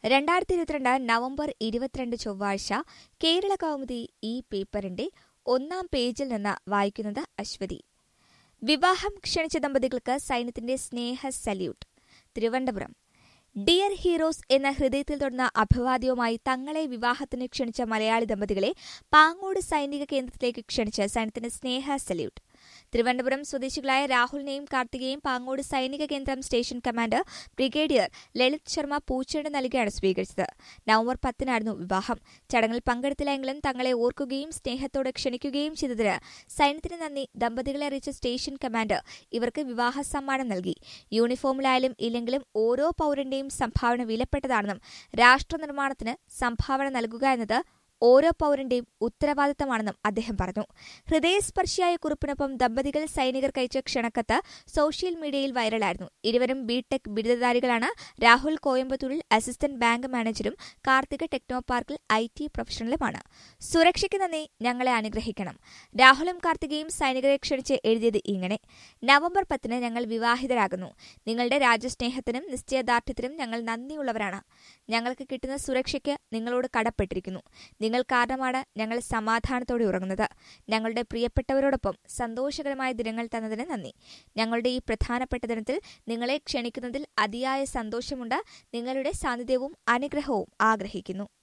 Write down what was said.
രണ്ടായിരത്തി ഇരുപത്തിരണ്ട് നവംബർ ഇരുപത്തിരണ്ട് ചൊവ്വാഴ്ച കേരള കൗമുദി ഈ പേപ്പറിന്റെ ഒന്നാം പേജിൽ നിന്ന് വായിക്കുന്നത് അശ്വതി വിവാഹം ക്ഷണിച്ച ദമ്പതികൾക്ക് സൈന്യത്തിന്റെ സ്നേഹ സല്യൂട്ട് തിരുവനന്തപുരം ഡിയർ ഹീറോസ് എന്ന ഹൃദയത്തിൽ തൊടുന്ന അഭിവാദ്യവുമായി തങ്ങളെ വിവാഹത്തിന് ക്ഷണിച്ച മലയാളി ദമ്പതികളെ പാങ്ങോട് സൈനിക കേന്ദ്രത്തിലേക്ക് ക്ഷണിച്ച് സൈന്യത്തിന്റെ സ്നേഹ സല്യൂട്ട് തിരുവനന്തപുരം സ്വദേശികളായ രാഹുലിനെയും കാർത്തികയും പാങ്ങോട് സൈനിക കേന്ദ്രം station commander brigadier Lalit Sharma പൂച്ചെണ്ട് നൽകിയാണ് സ്വീകരിച്ചത് നവംബർ പത്തിനായിരുന്നു വിവാഹം ചടങ്ങിൽ പങ്കെടുത്തില്ലെങ്കിലും തങ്ങളെ ഓർക്കുകയും സ്നേഹത്തോടെ ക്ഷണിക്കുകയും ചെയ്തതിന് സൈന്യത്തിന് നന്ദി ദമ്പതികളെ അറിയിച്ച സ്റ്റേഷൻ കമാൻഡർ ഇവർക്ക് വിവാഹ സമ്മാനം നൽകി യൂണിഫോമിലായാലും ഇല്ലെങ്കിലും ഓരോ പൌരന്റെയും സംഭാവന വിലപ്പെട്ടതാണെന്നും രാഷ്ട്ര നിർമ്മാണത്തിന് സംഭാവന നൽകുക എന്നത് ഓരോ പൌരന്റെയും ഉത്തരവാദിത്തമാണെന്നും അദ്ദേഹം പറഞ്ഞു ഹൃദയസ്പർശിയായ കുറിപ്പിനൊപ്പം ദമ്പതികൾ സൈനികർ കഴിച്ച ക്ഷണക്കത്ത് സോഷ്യൽ മീഡിയയിൽ വൈറലായിരുന്നു ഇരുവരും ബിടെക് ബിരുദധാരികളാണ് രാഹുൽ കോയമ്പത്തൂരിൽ അസിസ്റ്റന്റ് ബാങ്ക് മാനേജരും കാർത്തിക ടെക്നോ പാർക്കിൽ ഐ ടി പ്രൊഫഷണലുമാണ് സുരക്ഷയ്ക്ക് നന്ദി ഞങ്ങളെ അനുഗ്രഹിക്കണം രാഹുലും കാർത്തികയും സൈനികരെ ക്ഷണിച്ച് എഴുതിയത് ഇങ്ങനെ നവംബർ പത്തിന് ഞങ്ങൾ വിവാഹിതരാകുന്നു നിങ്ങളുടെ രാജ്യസ്നേഹത്തിനും നിശ്ചയദാർഢ്യത്തിനും ഞങ്ങൾ നന്ദിയുള്ളവരാണ് ഞങ്ങൾക്ക് കിട്ടുന്ന സുരക്ഷയ്ക്ക് നിങ്ങളോട് കടപ്പെട്ടിരിക്കുന്നു നിങ്ങൾ കാരണമാണ് ഞങ്ങൾ സമാധാനത്തോടെ ഉറങ്ങുന്നത് ഞങ്ങളുടെ പ്രിയപ്പെട്ടവരോടൊപ്പം സന്തോഷകരമായ ദിനങ്ങൾ തന്നതിന് നന്ദി ഞങ്ങളുടെ ഈ പ്രധാനപ്പെട്ട ദിനത്തിൽ നിങ്ങളെ ക്ഷണിക്കുന്നതിൽ അതിയായ സന്തോഷമുണ്ട് നിങ്ങളുടെ സാന്നിധ്യവും അനുഗ്രഹവും ആഗ്രഹിക്കുന്നു